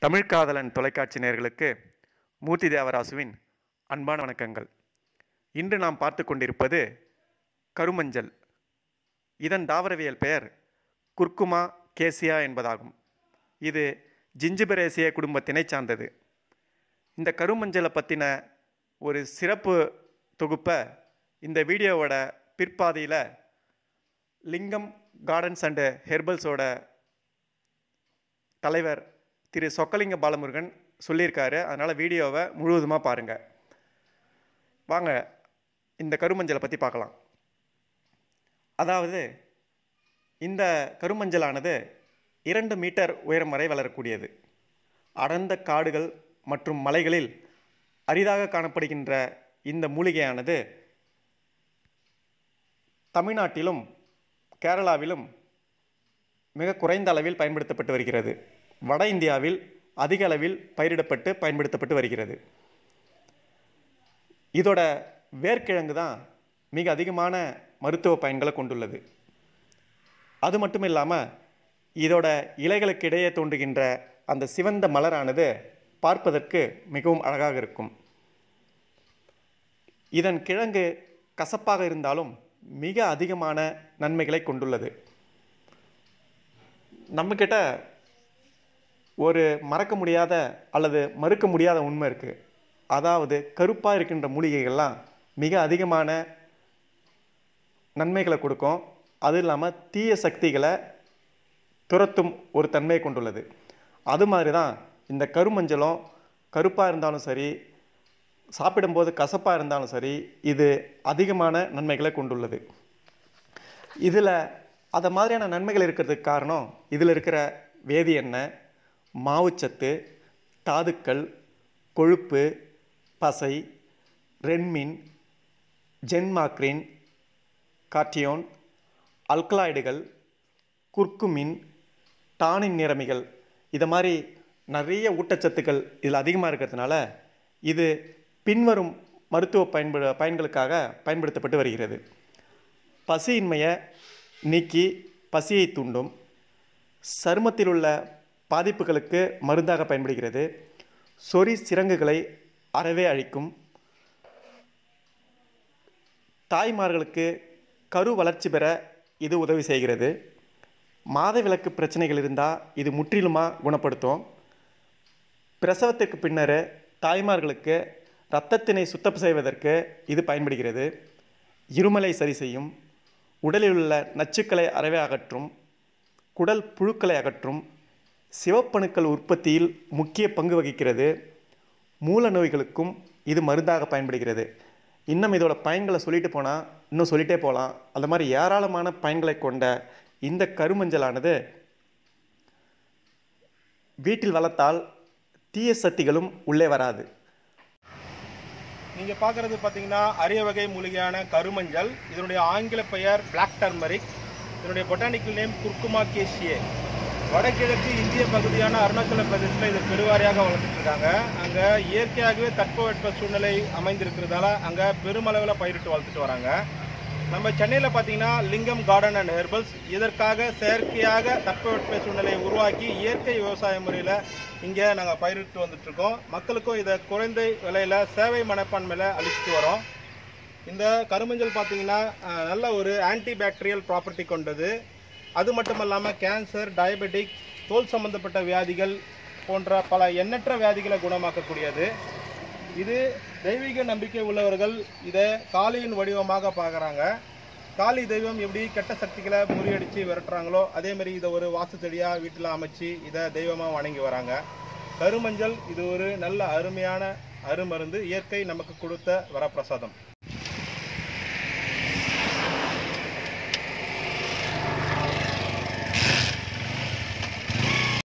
தமிழ் காதலன் தொலைக்காட்சி நேயர்களுக்கு மூர்த்தி தேவராசுவின் அன்பான வணக்கங்கள் இன்று நாம் பார்த்து கொண்டிருப்பது கருமஞ்சள் இதன் தாவரவியல் பெயர் குர்குமா கேசியா என்பதாகும் இது ஜிஞ்சிபரேசிய குடும்பத்தினை சார்ந்தது இந்த கருமஞ்சளை பற்றின ஒரு சிறப்பு தொகுப்பை இந்த வீடியோவோட பிற்பாதியில் லிங்கம் கார்டன்ஸ் அண்டு ஹெர்பல்ஸோட தலைவர் திரு சொக்கலிங்க பாலமுருகன் சொல்லியிருக்காரு அதனால் வீடியோவை முழுவதுமாக பாருங்கள் வாங்க இந்த கருமஞ்சளை பற்றி பார்க்கலாம் அதாவது இந்த கருமஞ்சளானது இரண்டு மீட்டர் உயரம் வரை வளரக்கூடியது அடர்ந்த காடுகள் மற்றும் மலைகளில் அரிதாக காணப்படுகின்ற இந்த மூலிகையானது தமிழ்நாட்டிலும் கேரளாவிலும் மிக குறைந்த அளவில் பயன்படுத்தப்பட்டு வருகிறது வட இந்தியாவில் அதிக அளவில் பயிரிடப்பட்டு பயன்படுத்தப்பட்டு வருகிறது இதோட வேர்க்கிழங்கு தான் மிக அதிகமான மருத்துவ பயன்களை கொண்டுள்ளது அது மட்டும் இல்லாமல் இதோட இலைகளுக்கு இடையே தோன்றுகின்ற அந்த சிவந்த மலரானது பார்ப்பதற்கு மிகவும் அழகாக இருக்கும் இதன் கிழங்கு கசப்பாக இருந்தாலும் மிக அதிகமான நன்மைகளை கொண்டுள்ளது நம்மக்கிட்ட ஒரு மறக்க முடியாத அல்லது மறுக்க முடியாத உண்மை இருக்குது அதாவது கருப்பாக இருக்கின்ற மூலிகைகள்லாம் மிக அதிகமான நன்மைகளை கொடுக்கும் அது இல்லாமல் தீய சக்திகளை துரத்தும் ஒரு தன்மையை கொண்டுள்ளது அது மாதிரி தான் இந்த கருமஞ்சளும் கருப்பாக இருந்தாலும் சரி சாப்பிடும்போது கசப்பாக இருந்தாலும் சரி இது அதிகமான நன்மைகளை கொண்டுள்ளது இதில் அதை மாதிரியான நன்மைகள் இருக்கிறதுக்கு காரணம் இதில் இருக்கிற வேதி எண்ணெய் மாவுச்சத்து தாதுக்கள் கொழுப்பு பசை ரென்மின் ஜென்மாக்ரின் கார்டியோன் அல்கலாய்டுகள் குர்குமின் டானின் நிறமிகள் இதை மாதிரி நிறைய ஊட்டச்சத்துக்கள் இதில் அதிகமாக இருக்கிறதுனால இது பின்வரும் மருத்துவ பயன்படு பயன்களுக்காக பயன்படுத்தப்பட்டு வருகிறது பசியின்மையை நீக்கி பசியை தூண்டும் சருமத்தில் உள்ள பாதிப்புகளுக்கு மருந்தாக பயன்படுகிறது சொறி சிரங்குகளை அறவே அழிக்கும் தாய்மார்களுக்கு கரு வளர்ச்சி பெற இது உதவி செய்கிறது மாதவிலக்கு பிரச்சனைகள் இருந்தால் இது முற்றிலுமாக குணப்படுத்தும் பிரசவத்திற்கு பின்னர் தாய்மார்களுக்கு இரத்தத்தினை சுத்தம் செய்வதற்கு இது பயன்படுகிறது இருமலை சரி செய்யும் உடலில் உள்ள நச்சுக்களை அறவே அகற்றும் குடல் புழுக்களை அகற்றும் சிவப்பணுக்கள் உற்பத்தியில் முக்கிய பங்கு வகிக்கிறது மூல நோய்களுக்கும் இது மருந்தாக பயன்படுகிறது இன்னும் இதோட பயன்களை சொல்லிட்டு போனால் இன்னும் சொல்லிட்டே போகலாம் அந்த மாதிரி ஏராளமான பயன்களை கொண்ட இந்த கருமஞ்சளானது வீட்டில் வளர்த்தால் தீய சக்திகளும் உள்ளே வராது நீங்கள் பார்க்குறது பார்த்தீங்கன்னா அரிய வகை மூலிகையான கருமஞ்சள் இதனுடைய ஆங்கில பெயர் பிளாக் டர்மரிக் இதனுடைய பொட்டானிக்கல் நேம் குர்குமா கேசியே வடகிழக்கு இந்திய பகுதியான அருணாச்சல பிரதேசத்தில் இது பெருவாரியாக வளர்த்துட்டு இருக்காங்க அங்கே இயற்கையாகவே தட்பவெட்ப சூழ்நிலை அமைந்திருக்கிறதால அங்கே பெருமளவில் பயிரிட்டு வளர்த்துட்டு வராங்க நம்ம சென்னையில் பார்த்தீங்கன்னா லிங்கம் கார்டன் அண்ட் ஹெர்பல்ஸ் இதற்காக செயற்கையாக தட்பவெட்ப சூழ்நிலையை உருவாக்கி இயற்கை விவசாய முறையில் இங்கே நாங்கள் பயிரிட்டு வந்துட்டுருக்கோம் மக்களுக்கும் இதை குறைந்த விலையில் சேவை மனப்பான்மையில் அளிச்சுட்டு வரோம் இந்த கருமஞ்சள் பார்த்தீங்கன்னா அஹ், நல்ல ஒரு ஆன்டி பாக்டீரியல் ப்ராப்பர்ட்டி கொண்டது அது மட்டும் இல்லாமல் கேன்சர் டயபெட்டிக் தோல் சம்பந்தப்பட்ட வியாதிகள் போன்ற பல எண்ணற்ற வியாதிகளை குணமாக்கக்கூடியது இது தெய்வீக நம்பிக்கை உள்ளவர்கள் இதை காளியின் வடிவமாக பார்க்குறாங்க காளி தெய்வம் எப்படி கெட்ட சக்திகளை முறியடித்து விரட்டுறாங்களோ அதே மாதிரி இதை ஒரு வாசு செடியாக வீட்டில் அமைச்சு இதை தெய்வமாக வணங்கி வராங்க கருமஞ்சள் இது ஒரு நல்ல அருமையான அருமருந்து இயற்கை நமக்கு கொடுத்த வரப்பிரசாதம்